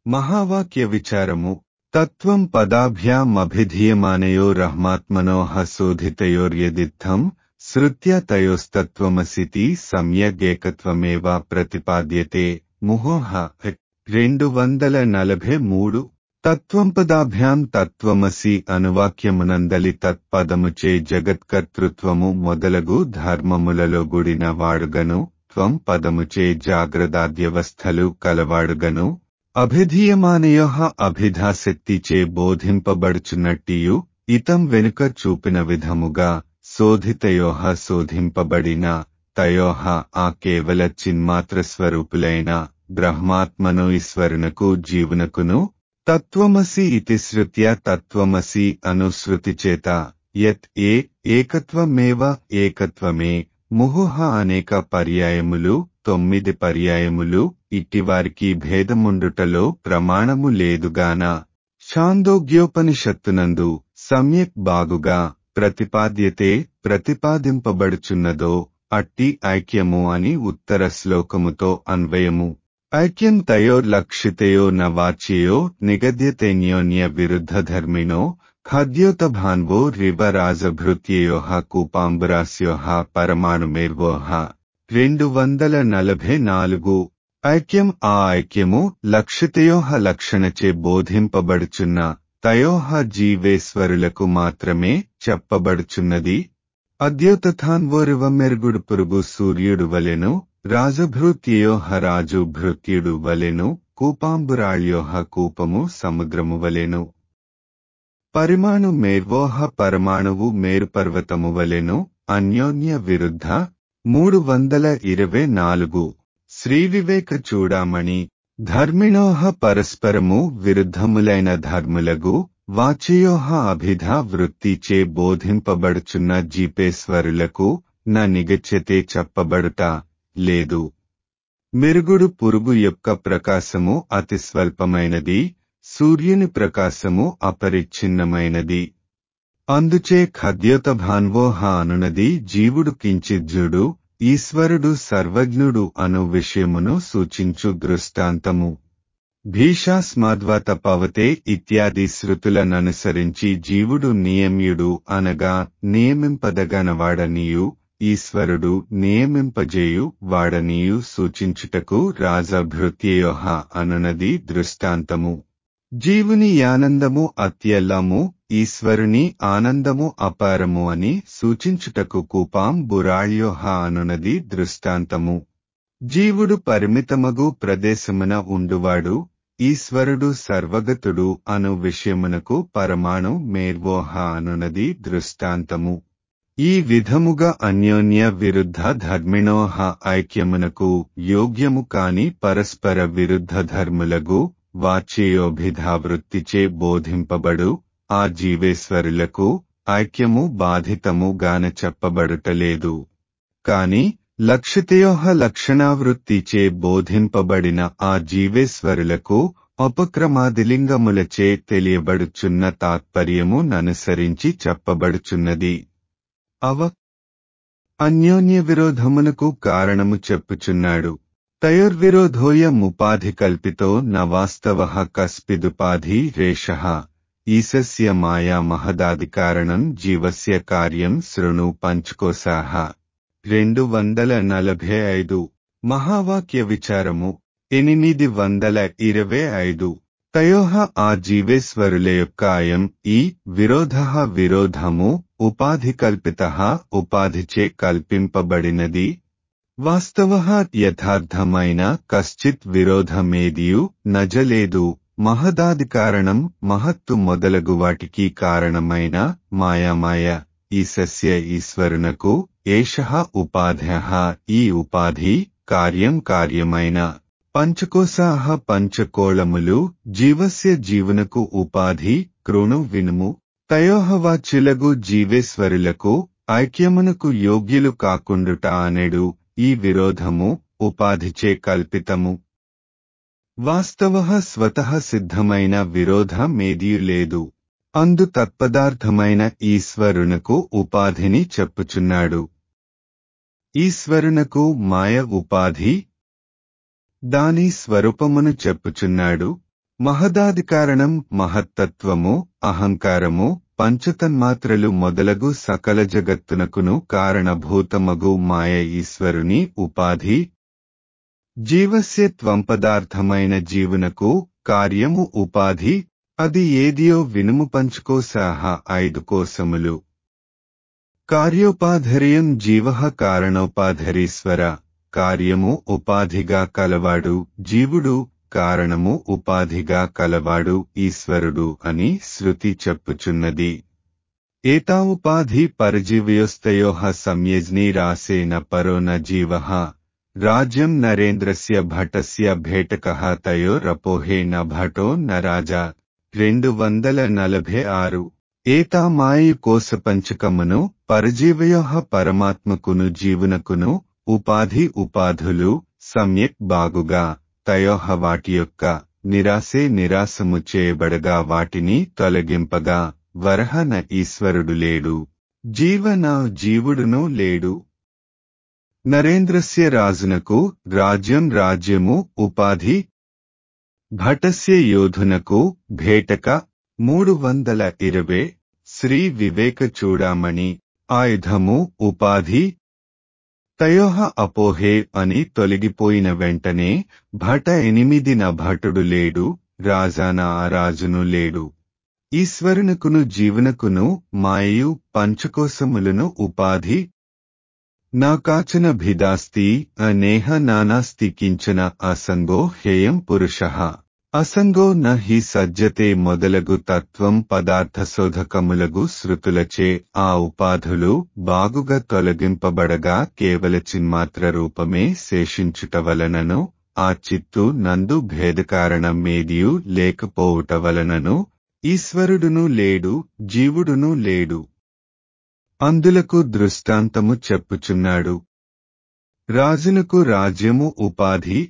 మహావాక్య విచారము తత్వం పదాభ్యామభిధీయమానయో రహ్మాత్మనోః శోధితయోర్యదిత్థం శృత్యా తయోస్తత్వమసితి సమ్యగేకత్వమేవ ప్రతిపాద్యతే ముహోహ రెండు వందల నలభై మూడు తత్వంపదాభ్యాం తత్వమసి అనువాక్యమునందలి తత్పదముచే జగత్కర్తృత్వము మొదలగు ధర్మములలో గుడిన వాడుగను త్వం పదముచే జాగ్రదాద్యవస్థలు కలవాడుగను అభిధీయమానయో అభిధాశక్తిచే బోధింపబడుచున్నట్టియు ఇతం వెనుక చూపిన విధముగా శోధితయోహ శోధింపబడిన తయోహ ఆ కేవల చిన్మాత్ర స్వరూపులైన బ్రహ్మాత్మను ఈశ్వరునకు జీవునకును తత్వమసి ఇతి శృత్య తత్వమసి అనుశృతి చేత యత్ ఏ ఏకత్వమేవ ఏకత్వమే ముహుహ అనేక పర్యాయములు తొమ్మిది పర్యాయములు ఇట్టివారికి భేదముండుటలో ప్రమాణము లేదుగాన ఛాందోగ్యోపనిషత్తునందు సమ్యక్ బాగుగా ప్రతిపాద్యతే ప్రతిపాదింపబడుచున్నదో అట్టి ఐక్యము అని ఉత్తర శ్లోకముతో అన్వయము ఐక్యం తయోర్లక్షితయో న వాచ్యయో నిగద్యతేన్యోన్య విరుద్ధ ధర్మిణో ఖద్యోతభాన్వో రివ రాజభృత్యయోహ కూపాంబురాస్యోహ పరమాణుమేర్వోహ రెండు వందల నలభై నాలుగు ఐక్యం ఆ ఐక్యము లక్షితయోహ లక్షణచే బోధింపబడుచున్న తయోహ జీవేశ్వరులకు మాత్రమే చెప్పబడుచున్నది అద్యోతథాన్వోరివ మెరుగుడు పురుగు సూర్యుడు వలెను రాజభృత్యయోహ రాజు భృత్యుడు వలెను కూపాంబురాళ్యోహ కూపము సముద్రము వలెను పరిమాణు మేర్వోహ పరమాణువు మేరుపర్వతము వలెను అన్యోన్య విరుద్ధ మూడు వందల ఇరవై నాలుగు శ్రీ వివేక చూడామణి ధర్మిణోహ పరస్పరము విరుద్ధములైన ధర్ములగు వాచయోహ అభిధా వృత్తిచే బోధింపబడుచున్న జీపేశ్వరులకు న నిగచ్చతే చెప్పబడుట లేదు మెరుగుడు పురుగు యొక్క ప్రకాశము అతి స్వల్పమైనది సూర్యుని ప్రకాశము అపరిచ్ఛిన్నమైనది అందుచే ఖద్యోత భాన్వోహ అనునది జీవుడు కించిజ్జుడు ఈశ్వరుడు సర్వజ్ఞుడు అను విషయమును సూచించు దృష్టాంతము భీషాస్మాద్వత పవతే ఇత్యాది శృతులననుసరించి జీవుడు నియమ్యుడు అనగా నియమింపదగనవాడనియు ఈశ్వరుడు నియమింపజేయు వాడనియు సూచించుటకు రాజభృత్యయోహ అనునది దృష్టాంతము జీవుని యానందము అత్యల్లము ఈశ్వరుని ఆనందము అపారము అని సూచించుటకు కూపాం బురాళ్యోహ అనునది దృష్టాంతము జీవుడు పరిమితమగు ప్రదేశమున ఉండువాడు ఈశ్వరుడు సర్వగతుడు అను విషయమునకు పరమాణు మేర్వోహ అనునది దృష్టాంతము ఈ విధముగా అన్యోన్య విరుద్ధ ధర్మిణోహ ఐక్యమునకు యోగ్యము కాని పరస్పర విరుద్ధ ధర్ములగు వాచ్యయోభిధావృత్తిచే బోధింపబడు ఆ జీవేశ్వరులకు ఐక్యము బాధితము గాన చెప్పబడుటలేదు కాని లక్షితయోహ లక్షణావృత్తిచే బోధింపబడిన ఆ జీవేశ్వరులకు ఉపక్రమాదిలింగములచే తెలియబడుచున్న తాత్పర్యము ననుసరించి చెప్పబడుచున్నది అవ అన్యోన్య విరోధమునకు కారణము చెప్పుచున్నాడు తయోర్విరోధోయముపాధి కల్పితో న వాస్తవ కస్పిదుపాధి రేష ఈశస్య మాయా మహదాదికారణం జీవస్య కార్యం శృణు పంచుకోసాహ రెండు వందల నలభై ఐదు మహావాక్య విచారము ఎనిమిది వందల ఇరవై ఐదు తయోహ ఆ జీవేశ్వరుల యొక్క అయం ఈ విరోధ విరోధము ఉపాధి కల్పిత ఉపాధిచే కల్పింపబడినది వాస్తవ యథార్థమైన కశ్చిత్ విరోధమేదియు నజలేదు మహదాది కారణం మహత్తు మొదలగు వాటికి కారణమైన మాయామాయ ఈశస్య ఈశ్వరునకు ఏష ఉపాధ్య ఈ ఉపాధి కార్యం కార్యమైన పంచకోశాహ పంచకోళములు జీవస్య జీవునకు ఉపాధి కృణు వినుము తయోహవాచ్యులగు జీవేశ్వరులకు ఐక్యమునకు యోగ్యులు కాకుండుట అనెడు ఈ విరోధము ఉపాధిచే కల్పితము వాస్తవ స్వతః సిద్ధమైన విరోధమేదీ లేదు అందు తత్పదార్థమైన ఈశ్వరునకు ఉపాధిని చెప్పుచున్నాడు ఈశ్వరునకు మాయ ఉపాధి దాని స్వరూపమును చెప్పుచున్నాడు మహదాధికారణం మహత్తత్వము అహంకారము పంచతన్మాత్రలు మొదలగు సకల జగత్తునకును కారణభూతమగు మాయ ఈశ్వరుని ఉపాధి జీవస్య త్వంపదార్థమైన జీవునకు కార్యము ఉపాధి అది ఏదియో వినుము పంచుకోసాహ ఐదు కోసములు కార్యోపాధర్యం జీవ కారణోపాధరీశ్వర కార్యము ఉపాధిగా కలవాడు జీవుడు కారణము ఉపాధిగా కలవాడు ఈశ్వరుడు అని శృతి చెప్పుచున్నది ఏతావుపాధి పరజీవయోస్తయో సంయజ్ని రాసేన పరో న జీవ రాజ్యం నరేంద్రస్య భటస్య భేటక తయో రపోహే న భటో న రాజా రెండు వందల నలభై ఆరు ఏతా మాయి కోసపంచకమును పరజీవయోహ పరమాత్మకును జీవునకును ఉపాధి ఉపాధులు సమ్యక్ బాగుగా తయోహ వాటి యొక్క నిరాశే నిరాశము చేయబడగా వాటిని తొలగింపగా వరహన ఈశ్వరుడు లేడు జీవన జీవుడును లేడు నరేంద్రస్య రాజునకు రాజ్యం రాజ్యము ఉపాధి భటస్య యోధునకు భేటక మూడు వందల ఇరవై శ్రీ వివేక చూడామణి ఆయుధము ఉపాధి తయోహ అపోహే అని తొలగిపోయిన వెంటనే భట ఎనిమిదిన భటుడు లేడు రాజాన ఆ రాజును లేడు ఈశ్వరునకును జీవునకును మాయయు పంచకోశములను ఉపాధి నా కాచన భిదాస్తి అనేహ నానాస్తి కించన అసంగో హేయం పురుష అసంగో న హి సజ్జతే మొదలగు తత్వం పదార్థ శోధకములగు శృతులచే ఆ ఉపాధులు బాగుగా తొలగింపబడగా కేవల చిన్మాత్ర రూపమే శేషించుట వలనను ఆ చిత్తు నందు భేదకారణం మేదియు లేకపోవుట వలనను ఈశ్వరుడును లేడు జీవుడును లేడు అందులకు దృష్టాంతము చెప్పుచున్నాడు రాజునకు రాజ్యము ఉపాధి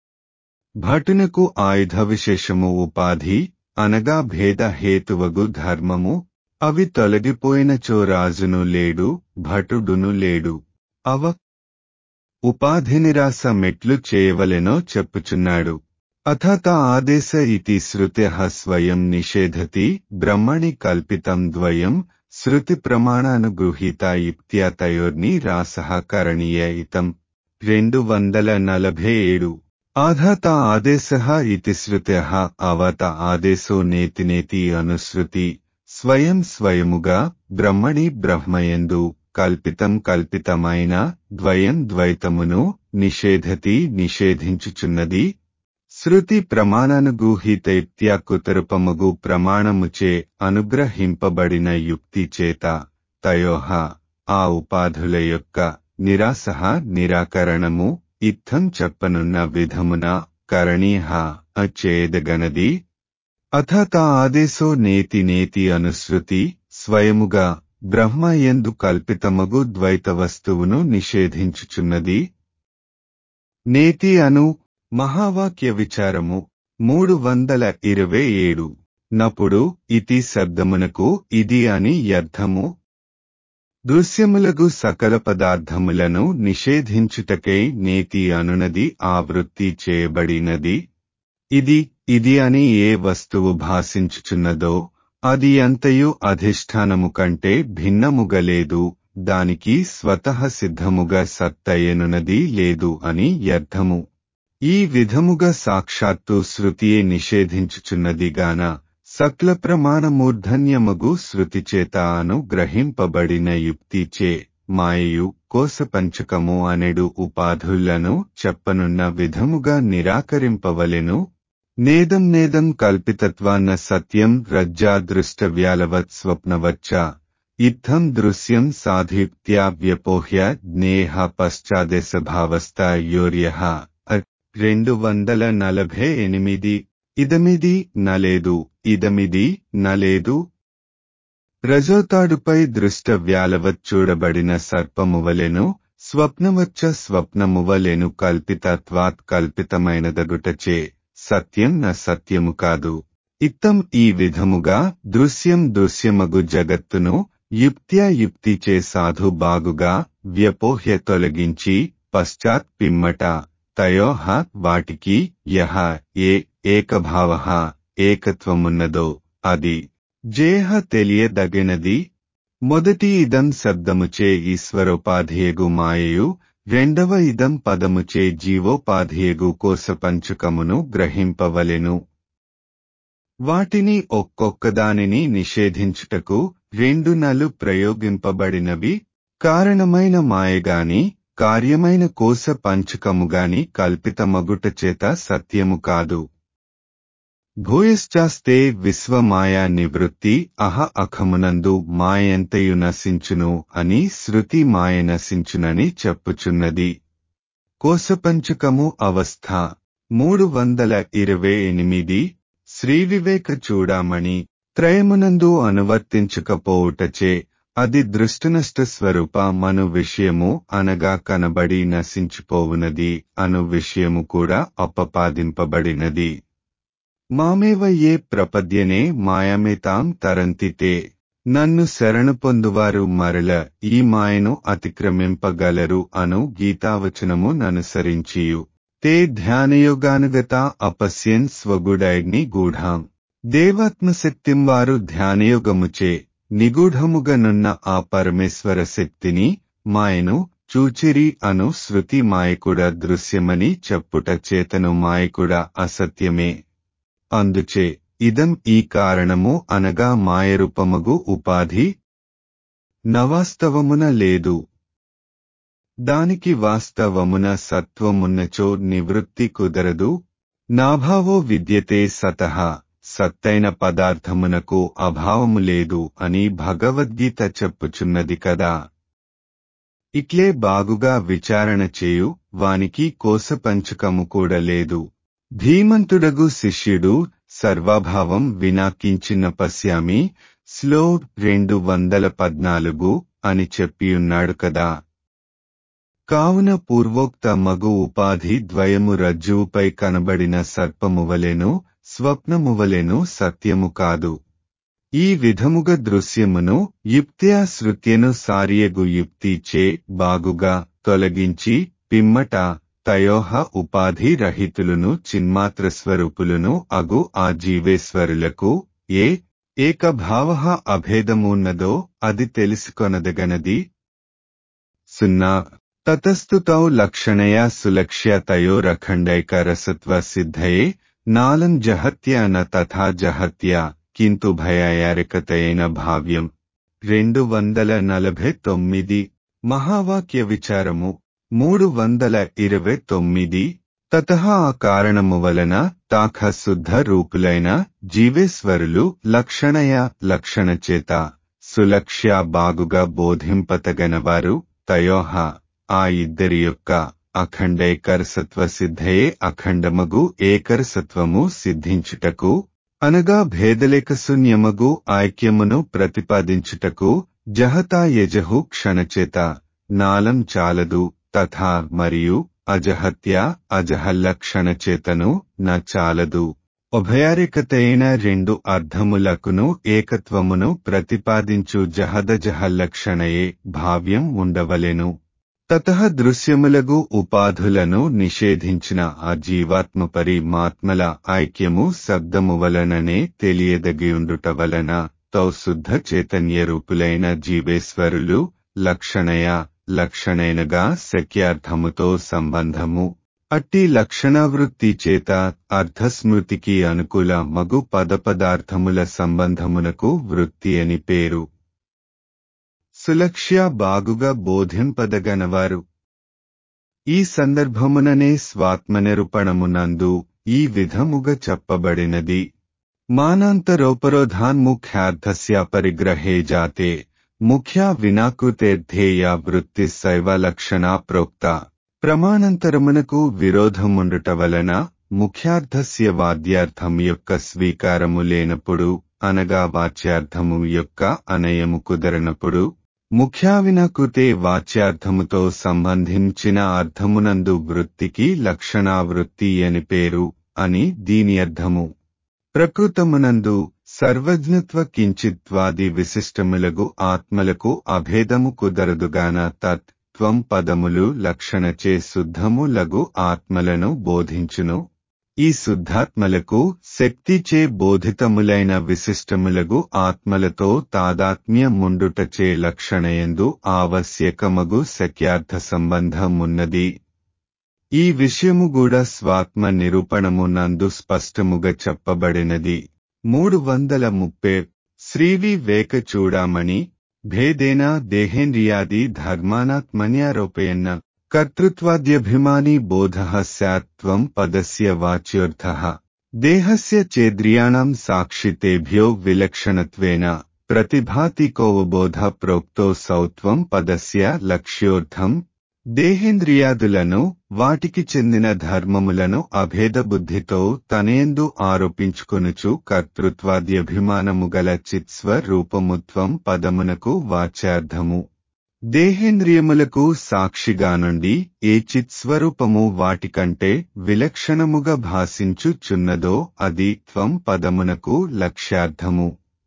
భటునకు ఆయుధ విశేషము ఉపాధి అనగా భేద హేతువగు ధర్మము అవి తొలగిపోయినచో రాజును లేడు భటుడును లేడు అవ ఉపాధి నిరాశ మెట్లు చేయవలెనో చెప్పుచున్నాడు అథత ఆదేశ ఇతి శృత్య స్వయం నిషేధతి బ్రహ్మణి కల్పితం ద్వయం శృతి ప్రమాణానుగృహీత ఇత్యాతయోర్ని రాసః కరణీయ ఇతం రెండు వందల నలభై ఏడు ఆధాత ఆదేశ ఇతి శృత్య అవత ఆదేశో నేతి నేతి అనుశృతి స్వయం స్వయముగా బ్రహ్మణి బ్రహ్మయందు కల్పితం కల్పితమైన ద్వయం ద్వైతమును నిషేధతి నిషేధించుచున్నది శృతి ప్రమాణానుగూహితైత్య కుతరుపముగు ప్రమాణముచే అనుగ్రహింపబడిన యుక్తి చేత తయోహ ఆ ఉపాధుల యొక్క నిరాశ నిరాకరణము ఇత్థం చెప్పనున్న విధమున కరణీహ అచేదగనది అథ తా ఆదేశో నేతి నేతి అనుశృతి స్వయముగా బ్రహ్మ ఎందు కల్పితమగు ద్వైత వస్తువును నిషేధించుచున్నది నేతి అను మహావాక్య విచారము మూడు వందల ఇరవై ఏడు నప్పుడు ఇతి శబ్దమునకు ఇది అని అర్థము దృశ్యములగు సకల పదార్థములను నిషేధించుటకై నేతి అనునది ఆవృత్తి చేయబడినది ఇది ఇది అని ఏ వస్తువు భాషించుచున్నదో అది అంతయు అధిష్టానము కంటే భిన్నముగలేదు దానికి స్వతః సిద్ధముగా సత్తయ్యనున్నది లేదు అని అర్థము ఈ విధముగా సాక్షాత్తు శృతియే నిషేధించుచున్నదిగాన సక్ల ప్రమాణమూర్ధన్యమగు శృతిచేత అనుగ్రహింపబడిన యుక్తిచే మాయయు కోసపంచకము అనెడు ఉపాధులను చెప్పనున్న విధముగా నిరాకరింపవలెను నేదం నేదం కల్పితత్వాన్న సత్యం రజ్జా దృష్టవ్యాలవత్ స్వప్నవచ్చ ఇత్థం దృశ్యం సాధిత్యా వ్యపోహ్య జ్ఞేహ పశ్చాదేశభావస్థ యోర్య రెండు వందల నలభై ఎనిమిది ఇదమిది నలేదు ఇదమిది నలేదు రజోతాడుపై దృష్ట వ్యాలవత్ చూడబడిన సర్పమువలెను స్వప్నవచ్చ స్వప్నమువలెను కల్పితత్వాత్ కల్పితమైనదగుటచే సత్యం న సత్యము కాదు ఇత్తం ఈ విధముగా దృశ్యం దృశ్యమగు జగత్తును యుక్త్యా యుక్తిచే సాధు బాగుగా వ్యపోహ్య తొలగించి పశ్చాత్ పిమ్మట తయోహ వాటికి యహ ఏ ఏకభావ ఏకత్వమున్నదో అది జేహ తెలియదగినది మొదటి ఇదం శబ్దముచే ఈశ్వరోపాధియగు మాయయు రెండవ ఇదం పదముచే జీవోపాధియగు కోసపంచుకమును గ్రహింపవలెను వాటిని ఒక్కొక్కదానిని నిషేధించుటకు రెండు నలు ప్రయోగింపబడినవి కారణమైన మాయగాని కార్యమైన కోస పంచకముగాని కల్పితమగుట చేత సత్యము కాదు భూయశ్చాస్తే విశ్వమాయా నివృత్తి అహ అఖమునందు మాయంతయు నశించును అని శృతి మాయ నశించునని చెప్పుచున్నది కోసపంచకము అవస్థ మూడు వందల ఇరవై ఎనిమిది శ్రీవివేక చూడామణి త్రయమునందు అనువర్తించకపోవుటచే అది దృష్టినష్ట స్వరూప మను విషయము అనగా కనబడి నశించిపోవునది అను విషయము కూడా అపపాదింపబడినది మామేవ ఏ ప్రపద్యనే మాయమేతాం తరంతితే నన్ను శరణు పొందువారు మరల ఈ మాయను అతిక్రమింపగలరు అను గీతావచనము ననుసరించియు తే ధ్యానయోగానుగత అపశ్యన్ స్వగుడైగ్ని గూఢాం దేవాత్మశక్తిం వారు ధ్యానయోగముచే నిగూఢముగనున్న ఆ పరమేశ్వర శక్తిని మాయను చూచిరి అను శృతి మాయకుడ దృశ్యమని చెప్పుట చేతను మాయకుడ అసత్యమే అందుచే ఇదం ఈ కారణము అనగా మాయరూపమగు ఉపాధి నవాస్తవమున లేదు దానికి వాస్తవమున సత్వమున్నచో నివృత్తి కుదరదు నాభావో విద్యతే సతః సత్తైన పదార్థమునకు అభావము లేదు అని భగవద్గీత చెప్పుచున్నది కదా ఇట్లే బాగుగా విచారణ చేయు వానికి కోసపంచకము కూడా లేదు ధీమంతుడగు శిష్యుడు సర్వభావం వినాకించిన పశ్యామి స్లో రెండు వందల పద్నాలుగు అని చెప్పియున్నాడు కదా కావున పూర్వోక్త మగు ఉపాధి ద్వయము రజ్జువుపై కనబడిన సర్పమువలెను స్వప్నమువలెను సత్యము కాదు ఈ విధముగ దృశ్యమును యుక్త్యా శృత్యను సారియగు యుక్తి చే బాగుగా తొలగించి పిమ్మట తయోహ ఉపాధి రహితులను చిన్మాత్ర స్వరూపులను అగు ఆ జీవేశ్వరులకు ఏ ఏకభావ అభేదమున్నదో అది తెలుసుకొనదగనది సున్నా తతస్థుతౌ లక్షణయా సులక్ష్య తయోరఖండైక రసత్వ సిద్ధయే నాలం జహత్య న తథా జహత్య కింటు భయాయారికతయైన భావ్యం రెండు వందల నలభై తొమ్మిది మహావాక్య విచారము మూడు వందల ఇరవై తొమ్మిది తత ఆ కారణము వలన తాఖ శుద్ధ రూపులైన జీవేశ్వరులు లక్షణయ లక్షణ చేత సులక్ష్య బాగుగా బోధింపతగనవారు తయోహ ఆ ఇద్దరి యొక్క అఖండైకరసత్వ సిద్ధయే అఖండమగు ఏకరసత్వము సిద్ధించుటకు అనగా భేదలేక శూన్యమగు ఐక్యమును ప్రతిపాదించుటకు జహతా యజహు క్షణచేత నాలం చాలదు తథా మరియు అజహత్య అజహల్లక్షణచేతను న చాలదు ఉభయారికతైన రెండు అర్థములకును ఏకత్వమును ప్రతిపాదించు జహదజహల్లక్షణయే భావ్యం ఉండవలెను తత దృశ్యములగు ఉపాధులను నిషేధించిన ఆ జీవాత్మ పరిమాత్మల ఐక్యము శబ్దము వలననే తెలియదగియుండుట వలన తౌ శుద్ధ చైతన్య రూపులైన జీవేశ్వరులు లక్షణయ లక్షణైనగా శక్యార్థముతో సంబంధము అట్టి లక్షణవృత్తి చేత అర్థస్మృతికి అనుకూల మగు పదపదార్థముల సంబంధమునకు వృత్తి అని పేరు సులక్ష్య బాగుగా బోధింపదగనవారు ఈ సందర్భముననే స్వాత్మనిరూపణమునందు ఈ విధముగా చెప్పబడినది మానాంతరోపరోధాన్ముఖ్యార్థస్య పరిగ్రహే జాతే ముఖ్యా వినాకృతేర్థేయ వృత్తి శైవ లక్షణా ప్రోక్త ప్రమాణంతరమునకు విరోధముండుట వలన ముఖ్యార్థస్య వాద్యార్థం యొక్క స్వీకారము లేనప్పుడు అనగా వాచ్యార్థము యొక్క అనయము కుదరనప్పుడు ముఖ్యావినకృతే వాచ్యార్థముతో సంబంధించిన అర్థమునందు వృత్తికి లక్షణావృత్తి అని పేరు అని దీని అర్థము ప్రకృతమునందు సర్వజ్ఞత్వ కించిత్వాది విశిష్టములగు ఆత్మలకు అభేదము కుదరదుగాన తత్ త్వం పదములు లక్షణచే శుద్ధము లగు ఆత్మలను బోధించును ఈ శుద్ధాత్మలకు శక్తిచే బోధితములైన విశిష్టములగు ఆత్మలతో తాదాత్మ్యముండుటచే లక్షణయందు ఆవశ్యకమగు శక్యార్థ సంబంధమున్నది ఈ విషయము కూడా స్వాత్మ నిరూపణము నందు స్పష్టముగా చెప్పబడినది మూడు వందల ముప్పై శ్రీవి వేక చూడామణి భేదేన దేహేంద్రియాది ధర్మానాత్మన్యారోపయన్న కర్తృత్వాద్యభిమాని బోధ స్యాత్వం పదస్య వాచ్యోర్థ దేహస్య చేద్రియాణం సాక్షితేభ్యో విలక్షణత్వేన ప్రతిభాతి కోవబోధ ప్రోక్తో సౌత్వం పదస్య లక్ష్యోర్థం దేహేంద్రియాదులను వాటికి చెందిన ధర్మములను అభేద బుద్ధితో తనేందు ఆరోపించుకొనుచు కర్తృత్వాద్యభిమానము గల చిత్స్వ రూపముత్వం పదమునకు వాచ్యార్థము దేహేంద్రియములకు సాక్షిగా నుండి ఏ చిత్స్వరూపము వాటికంటే విలక్షణముగా భాషించుచున్నదో అది త్వం పదమునకు లక్ష్యార్థము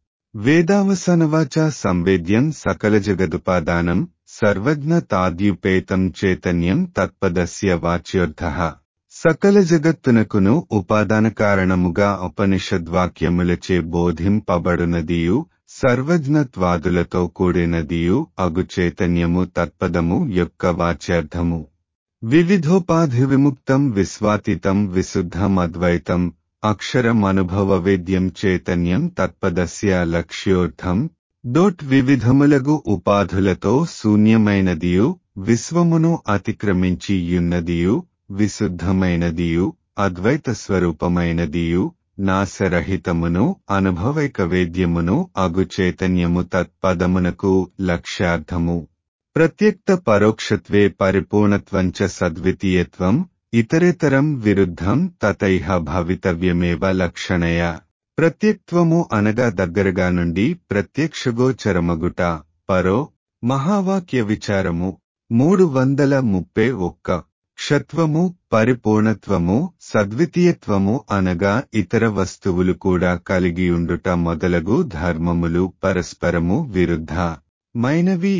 వేదావసనవాచ సంవేద్యం సకల జగదుపాదానం సర్వజ్ఞతాద్యుపేతం చైతన్యం తత్పదస్య వాచ్యోర్థ సకల జగత్తునకును ఉపాదాన కారణముగా ఉపనిషద్వాక్యములచే బోధింపబడునదియు సర్వజ్ఞత్వాదులతో కూడినదియు అగు చైతన్యము తత్పదము యొక్క వాచ్యార్థము వివిధోపాధి విముక్తం విశ్వాతితం విశుద్ధం అద్వైతం అక్షరమనుభవ వేద్యం చైతన్యం తత్పదస్య లక్ష్యోర్థం డోట్ వివిధములగు ఉపాధులతో శూన్యమైనదియు విశ్వమును అతిక్రమించి యున్నదియు విశుద్ధమైనదియు అద్వైత స్వరూపమైనదియు నాశరహితమును అనుభవైక వేద్యమును అగు చైతన్యము తత్పదమునకు లక్ష్యార్థము ప్రత్యక్త పరోక్షత్వే పరిపూర్ణత్వంచ సద్వితీయత్వం ఇతరేతరం విరుద్ధం తతైహ భవితవ్యమేవ లక్షణయ ప్రత్యక్త్వము అనగా దగ్గరగా నుండి ప్రత్యక్షగోచరమగుట పరో మహావాక్య విచారము మూడు వందల ముప్పై ఒక్క క్షత్వము పరిపూర్ణత్వము సద్వితీయత్వము అనగా ఇతర వస్తువులు కూడా కలిగియుండుట మొదలగు ధర్మములు పరస్పరము విరుద్ధ మైనవి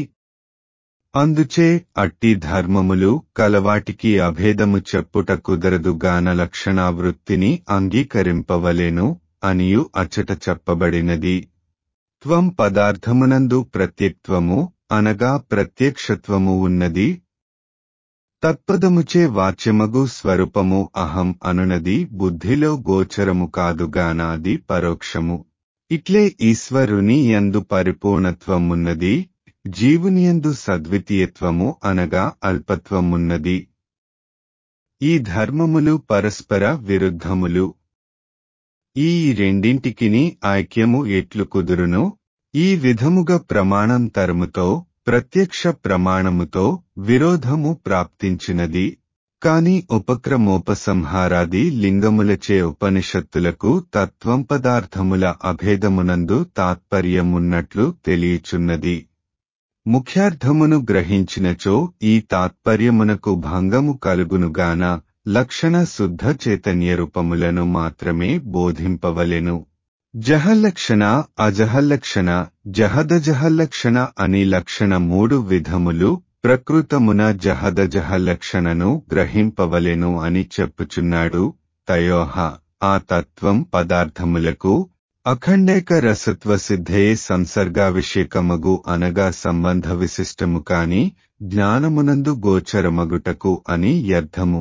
అందుచే అట్టి ధర్మములు కలవాటికి అభేదము చెప్పుట కుదరదు గాన లక్షణావృత్తిని అంగీకరింపవలెను అనియు అచ్చట చెప్పబడినది త్వం పదార్థమునందు ప్రత్యక్త్వము అనగా ప్రత్యక్షత్వము ఉన్నది తత్పదముచే వాచ్యమగు స్వరూపము అహం అనునది బుద్ధిలో గోచరము కాదుగానాది పరోక్షము ఇట్లే ఈశ్వరుని యందు పరిపూర్ణత్వమున్నది జీవునియందు సద్వితీయత్వము అనగా అల్పత్వమున్నది ఈ ధర్మములు పరస్పర విరుద్ధములు ఈ రెండింటికిని ఐక్యము ఎట్లు కుదురును ఈ విధముగా ప్రమాణం తరముతో ప్రత్యక్ష ప్రమాణముతో విరోధము ప్రాప్తించినది కాని ఉపక్రమోపసంహారాది లింగములచే ఉపనిషత్తులకు తత్వం పదార్థముల అభేదమునందు తాత్పర్యమున్నట్లు తెలియచున్నది ముఖ్యార్థమును గ్రహించినచో ఈ తాత్పర్యమునకు భంగము కలుగునుగాన లక్షణ శుద్ధ చైతన్య రూపములను మాత్రమే బోధింపవలెను జహల్లక్షణ అజహల్లక్షణ జహదజహల్లక్షణ అని లక్షణ మూడు విధములు ప్రకృతమున జహదజహల్లక్షణను గ్రహింపవలెను అని చెప్పుచున్నాడు తయోహ ఆ తత్వం పదార్థములకు అఖండేక రసత్వ సిద్ధయే సంసర్గాభిషేకమగు అనగా సంబంధ విశిష్టము కాని జ్ఞానమునందు గోచరమగుటకు అని అర్థము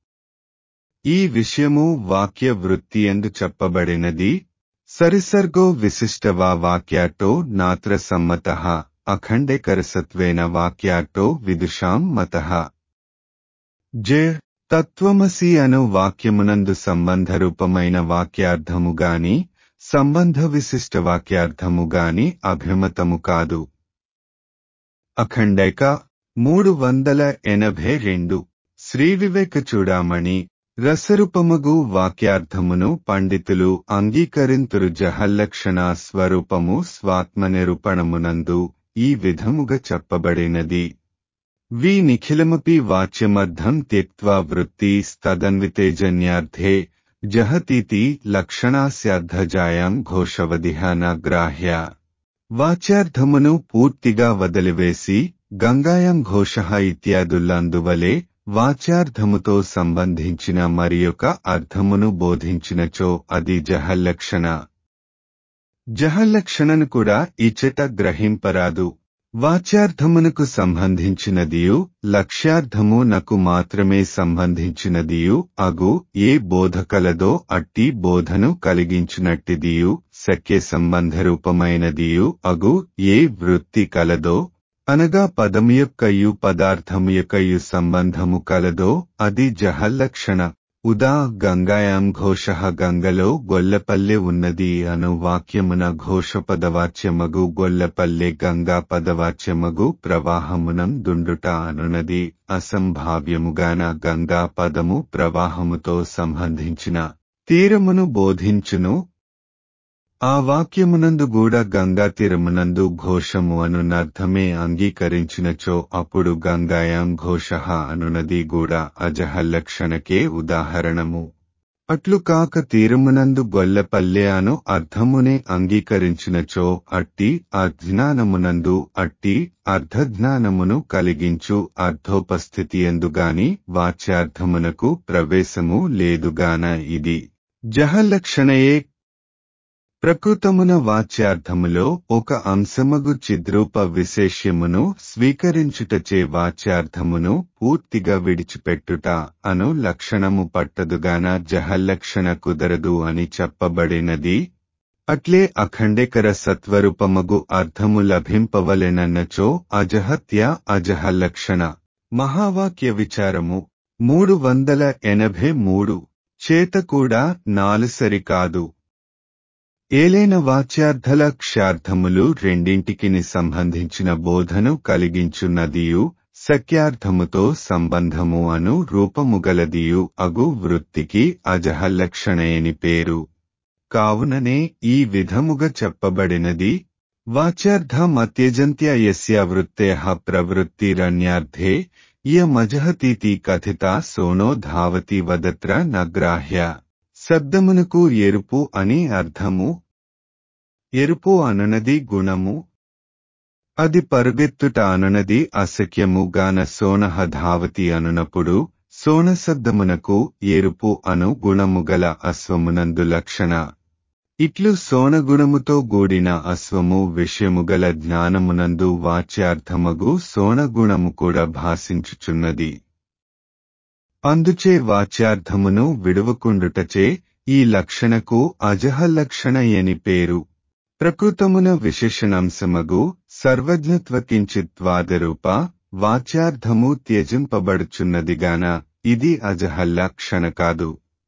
ఈ విషయము వాక్య వృత్తి ఎందు చెప్పబడినది సరిసర్గో విశిష్టవా వాక్యాటో నాత్ర సమ్మత అఖండేకరసత్వేన వాక్యాటో విదుషాం మత జే తత్వమసి అను వాక్యమునందు సంబంధరూపమైన వాక్యార్థము గాని సంబంధ విశిష్ట వాక్యార్థము గాని అభిమతము కాదు అఖండైక మూడు వందల ఎనభై రెండు శ్రీ వివేక చూడామణి రసరూపమగు వాక్యార్థమును పండితులు అంగీకరింతురు జహల్లక్షణ స్వరూపము స్వాత్మనిరూపణమునందు ఈ విధముగా చెప్పబడినది వి నిఖిలమపి వాచ్యమర్థం త్యక్వా వృత్తిస్తదన్వితేజన్యార్థే జహతీతి లక్షణాస్యార్థజాయాం ఘోషవదిహ గ్రాహ్య వాచ్యార్థమును పూర్తిగా వదిలివేసి గంగాయం ఘోష ఇత్యాదులందువలే వాచ్యార్థముతో సంబంధించిన మరియొక అర్థమును బోధించినచో అది జహల్లక్షణ జహల్లక్షణను కూడా ఇచ్చట గ్రహింపరాదు వాచ్యార్థమునకు సంబంధించినదియు లక్ష్యార్థము నకు మాత్రమే సంబంధించినదియు అగు ఏ బోధ కలదో అట్టి బోధను కలిగించినట్టిదియు సఖ్య సంబంధరూపమైనదియు అగు ఏ వృత్తి కలదో అనగా పదము యొక్కయు పదార్థము యొక్కయు సంబంధము కలదో అది జహల్లక్షణ ఉదా గంగాయాం ఘోష గంగలో గొల్లపల్లె ఉన్నది అను వాక్యమున ఘోషపదవాచ్యమగు గొల్లపల్లె గంగా పదవాచ్యమగు ప్రవాహమునం దుండుట అనునది అసంభావ్యముగాన గంగా పదము ప్రవాహముతో సంబంధించిన తీరమును బోధించును ఆ వాక్యమునందు కూడా గంగా తీరమునందు ఘోషము అనునర్థమే అంగీకరించినచో అప్పుడు గంగాయాం ఘోష అనునది కూడా అజహల్లక్షణకే ఉదాహరణము అట్లు కాక తీరమునందు గొల్లపల్లె అను అర్థమునే అంగీకరించినచో అట్టి అజ్ఞానమునందు అట్టి అర్ధజ్ఞానమును కలిగించు అర్ధోపస్థితి ఎందుగాని వాచ్యార్థమునకు ప్రవేశము లేదుగాన ఇది జహల్లక్షణయే ప్రకృతమున వాచ్యార్థములో ఒక అంశమగు చిద్రూప విశేష్యమును స్వీకరించుటచే వాచ్యార్థమును పూర్తిగా విడిచిపెట్టుట అను లక్షణము పట్టదుగాన జహల్లక్షణ కుదరదు అని చెప్పబడినది అట్లే అఖండేకర సత్వరూపమగు అర్థము లభింపవలెనన్నచో అజహత్య అజహల్లక్షణ మహావాక్య విచారము మూడు వందల ఎనభై మూడు చేత కూడా నాలుసరి కాదు ఏలైన వాచ్యార్థల క్షార్థములు రెండింటికిని సంబంధించిన బోధను కలిగించున్నదియు సఖ్యార్థముతో సంబంధము అను రూపముగలదియు అగు వృత్తికి అజహల్లక్షణయని పేరు కావుననే ఈ విధముగా చెప్పబడినది వాచ్యార్థమత్యజంత్య యస్య వృత్తేః ప్రవృత్తిరన్యార్థే ఇయమజహతీతి కథిత సోనో ధావతి వదత్ర నగ్రాహ్య శబ్దమునకు ఎరుపు అని అర్థము ఎరుపు అనునది గుణము అది పరుగెత్తుట అనునది అసఖ్యము గాన సోనహ ధావతి అనునప్పుడు సోన శబ్దమునకు ఎరుపు అను గుణము గల అశ్వమునందు లక్షణ ఇట్లు సోనగుణముతో కూడిన అశ్వము విషయముగల జ్ఞానమునందు వాచ్యార్థమగు సోనగుణము కూడా భాషించుచున్నది అందుచే వాచ్యార్థమును విడువకుండుటచే ఈ లక్షణకు అజహల్లక్షణయని పేరు ప్రకృతమున విశేషణాంశమగు సర్వజ్ఞత్వ కించిత్వాదరూప వాచ్యార్థము త్యజింపబడుచున్నదిగాన ఇది అజహల్లక్షణ కాదు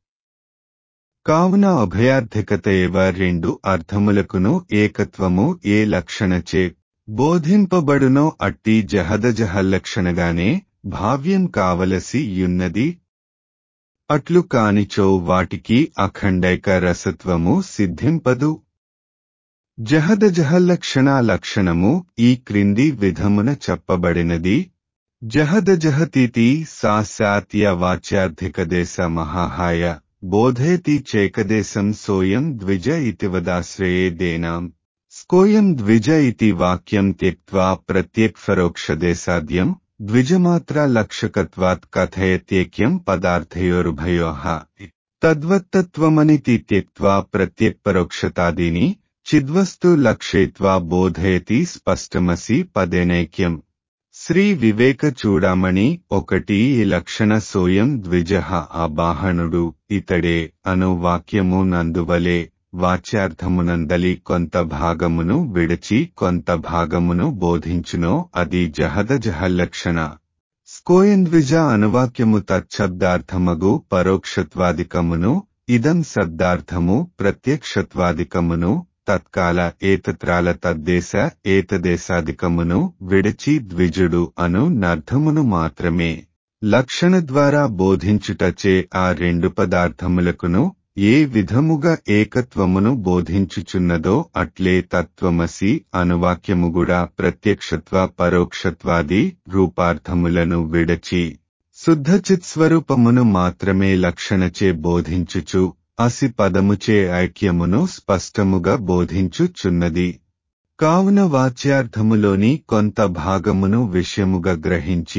కావున అభయార్థికత ఏవ రెండు అర్థములకును ఏకత్వము ఏ లక్షణచే బోధింపబడునో అట్టి జహదజహల్లక్షణగానే భావ్యం కావలసి యున్నది అట్లు కానిచో వాటికి అఖండైక రసత్వము సిద్ధింపదు జహదజహల్లక్షణ లక్షణము ఈ క్రింది విధమున చెప్పబడినది జహదజహతీతి సాస్యాత్య వాచ్యార్థికదేశ మహాహాయ బోధయతి చేకదేశం సోయం ద్విజ ఇతి వదాశ్రయేదేనాం స్కోయం ద్విజ ఇతి వాక్యం త్యక్వా ప్రత్యక్పరోక్షదేశాద్యం ద్విజమాత్ర లక్షకత్వాత్ కథయత్యేక్యం పదార్థయోరుభయో తద్వత్తత్వమనితి త్యక్వా ప్రత్యక్పరోక్షతాదీని చిద్వస్తు లక్షయిత్వా బోధయతి స్పష్టమసి పదేనైక్యం శ్రీ వివేక చూడామణి ఒకటి ఈ లక్షణ సోయం ద్విజ ఆబాహనుడు ఇతడే అను వాక్యము నందువలే వాచ్యార్థమునందలి కొంత భాగమును విడిచి కొంత భాగమును బోధించునో అది జహద జహల్లక్షణ స్కోయన్ద్విజ అనువాక్యము తచ్చబ్దార్థమగు పరోక్షత్వాదికమును ఇదం శబ్దార్థము ప్రత్యక్షత్వాదికమును తత్కాల ఏతత్రాల తద్దేశ ఏతదేశాదికమును విడిచి ద్విజుడు అను నర్థమును మాత్రమే లక్షణ ద్వారా బోధించుటచే ఆ రెండు పదార్థములకును ఏ విధముగా ఏకత్వమును బోధించుచున్నదో అట్లే తత్వమసి అనువాక్యముగుడా ప్రత్యక్షత్వ పరోక్షత్వాది రూపార్థములను విడచి శుద్ధచిత్స్వరూపమును మాత్రమే లక్షణచే బోధించుచు అసి పదముచే ఐక్యమును స్పష్టముగా బోధించుచున్నది కావున వాచ్యార్థములోని కొంత భాగమును విషయముగా గ్రహించి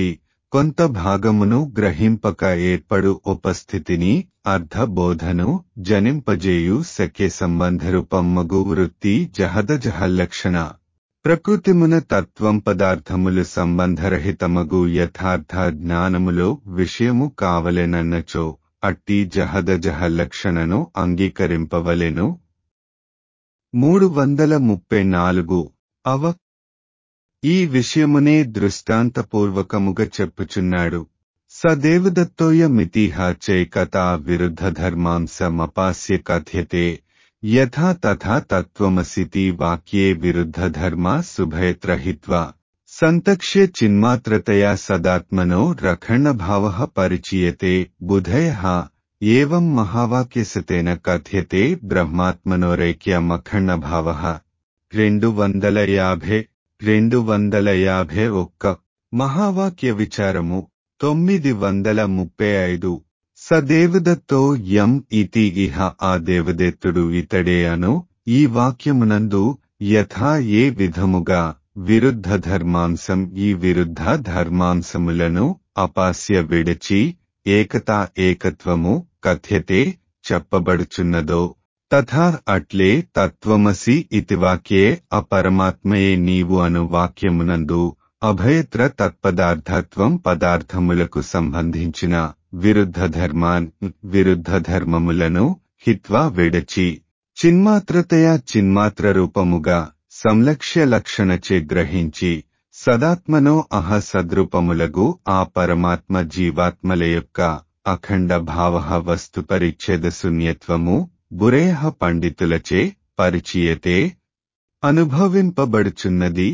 కొంత భాగమును గ్రహింపక ఏర్పడు ఉపస్థితిని అర్ధబోధను జనింపజేయు సఖ్య సంబంధరూపమ్మగు వృత్తి జహదజహ లక్షణ ప్రకృతిమున తత్వం పదార్థములు సంబంధరహితమగు యథార్థ జ్ఞానములో విషయము కావలెనన్నచో అట్టి జహదజహ లక్షణను అంగీకరింపవలెను మూడు వందల ముప్పై నాలుగు అవ ఈ విషయమునే దృష్టాంతపూర్వకముగా చెప్పుచున్నాడు సదేవదత్తోయమితిహ చైకతా విరుద్ధ ధర్మాంసమపాస్య కథ్యతే యథా తథా తత్వమసితి వాక్యే విరుద్ధ ధర్మ శుభయత్రహిత్వా సంతక్ష్య చిన్మాత్రతయా సదాత్మనో రఖణభావ పరిచీయతే బుధయ ఏవం మహావాక్యసతేన కథ్యతే బ్రహ్మాత్మనోరైక్యమఖండభావ రెండు వందల యాభై రెండు వందల యాభై ఒక్క మహావాక్య విచారము తొమ్మిది వందల ముప్పై ఐదు సదేవదత్తో యం ఇతి ఇహ ఆ దేవదత్తుడు ఇతడే అను ఈ వాక్యమునందు యథా ఏ విధముగా విరుద్ధ ధర్మాంశం ఈ విరుద్ధ ధర్మాంశములను అపాస్య విడచి ఏకతా ఏకత్వము కథ్యతే చెప్పబడుచున్నదో తథా అట్లే తత్వమసి ఇతి వాక్యే అపరమాత్మయే నీవు అను వాక్యమునందు అభయత్ర తత్పదార్థత్వం పదార్థములకు సంబంధించిన విరుద్ధ ధర్మాన్ విరుద్ధ ధర్మములను హిత్వా విడచి చిన్మాత్రతయా చిన్మాత్ర రూపముగా సంలక్ష్య లక్షణచే గ్రహించి సదాత్మనో అహ సద్రూపములగు ఆ పరమాత్మ జీవాత్మల యొక్క అఖండ భావ వస్తు పరిచ్ఛేద శూన్యత్వము బురేహ పండితులచే పరిచయతే అనుభవింపబడుచున్నది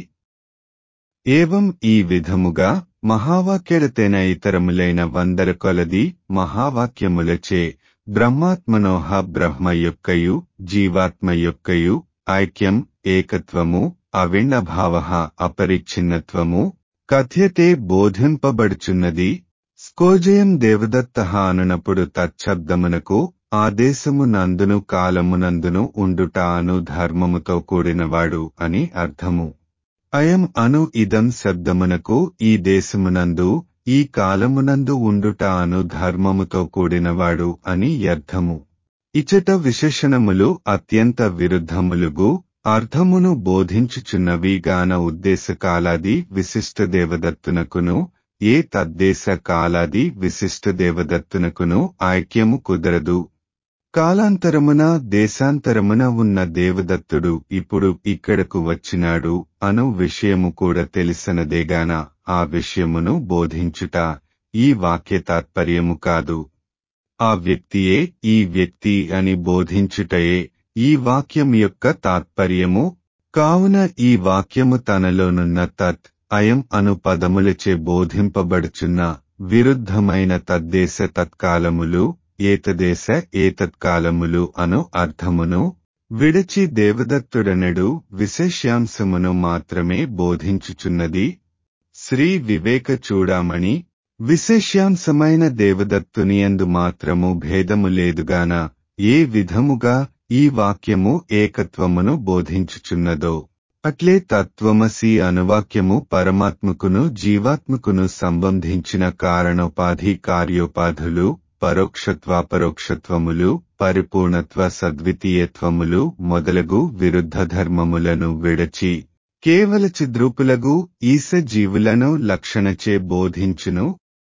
ఏవం ఈ విధముగా మహావాక్యలతేన ఇతరములైన వందర కొలది మహావాక్యములచే బ్రహ్మాత్మనోహ బ్రహ్మ యొక్కయు జీవాత్మ యొక్కయు ఐక్యం ఏకత్వము అవిణభావ అపరిచ్ఛిన్నత్వము కథ్యతే బోధింపబడుచున్నది స్కోజయం దేవదత్త అనునప్పుడు తచ్చబ్దమునకు ఆదేశము నందును కాలమునందును ఉండుట అను ధర్మముతో కూడినవాడు అని అర్థము అయం అను ఇదం శబ్దమునకు ఈ దేశమునందు ఈ కాలమునందు ఉండుట అను ధర్మముతో కూడినవాడు అని అర్థము ఇచట విశేషణములు అత్యంత విరుద్ధములుగు అర్థమును బోధించుచున్నవి గాన ఉద్దేశ కాలాది విశిష్ట దేవదత్తునకును ఏ తద్దేశ కాలాది విశిష్ట దేవదత్తునకును ఐక్యము కుదరదు కాలాంతరమున దేశాంతరమున ఉన్న దేవదత్తుడు ఇప్పుడు ఇక్కడకు వచ్చినాడు అను విషయము కూడా తెలిసినదేగాన ఆ విషయమును బోధించుట ఈ వాక్య తాత్పర్యము కాదు ఆ వ్యక్తియే ఈ వ్యక్తి అని బోధించుటయే ఈ వాక్యం యొక్క తాత్పర్యము కావున ఈ వాక్యము తనలోనున్న తత్ అయం అను పదములచే బోధింపబడుచున్న విరుద్ధమైన తద్దేశ తత్కాలములు ఏతదేశ ఏతత్కాలములు అను అర్థమును విడచి దేవదత్తుడనడు విశేష్యాంశమును మాత్రమే బోధించుచున్నది శ్రీ వివేక చూడామణి విశేష్యాంశమైన దేవదత్తునియందు మాత్రము భేదము లేదుగాన ఏ విధముగా ఈ వాక్యము ఏకత్వమును బోధించుచున్నదో అట్లే తత్వమసి అనువాక్యము పరమాత్మకును జీవాత్మకును సంబంధించిన కారణోపాధి కార్యోపాధులు పరోక్షత్వాపరోక్షత్వములు పరిపూర్ణత్వ సద్వితీయత్వములు మొదలగు విరుద్ధ ధర్మములను విడచి కేవల చిద్రూపులగు ఈస జీవులను లక్షణచే బోధించును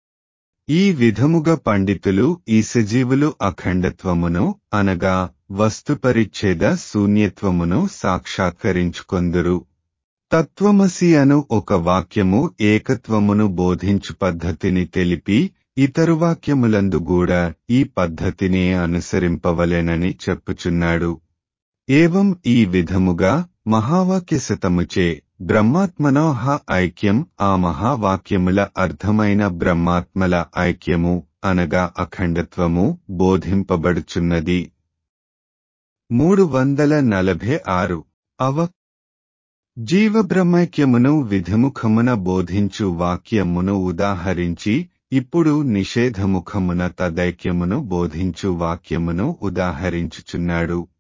ఈ విధముగా పండితులు ఈసజీవులు అఖండత్వమును అనగా వస్తుపరిచ్ఛేద శూన్యత్వమును సాక్షాత్కరించుకొందురు తత్వమసి అను ఒక వాక్యము ఏకత్వమును బోధించు పద్ధతిని తెలిపి ఇతరు వాక్యములందు కూడా ఈ పద్ధతినే అనుసరింపవలెనని చెప్పుచున్నాడు ఏవం ఈ విధముగా మహావాక్య శతముచే బ్రహ్మాత్మనోహ ఐక్యం ఆ మహావాక్యముల అర్థమైన బ్రహ్మాత్మల ఐక్యము అనగా అఖండత్వము బోధింపబడుచున్నది మూడు వందల నలభై ఆరు అవ జీవబ్రహ్మైక్యమును విధిముఖమున బోధించు వాక్యమును ఉదాహరించి ఇప్పుడు నిషేధముఖమున తదైక్యమును బోధించు వాక్యమును ఉదాహరించుచున్నాడు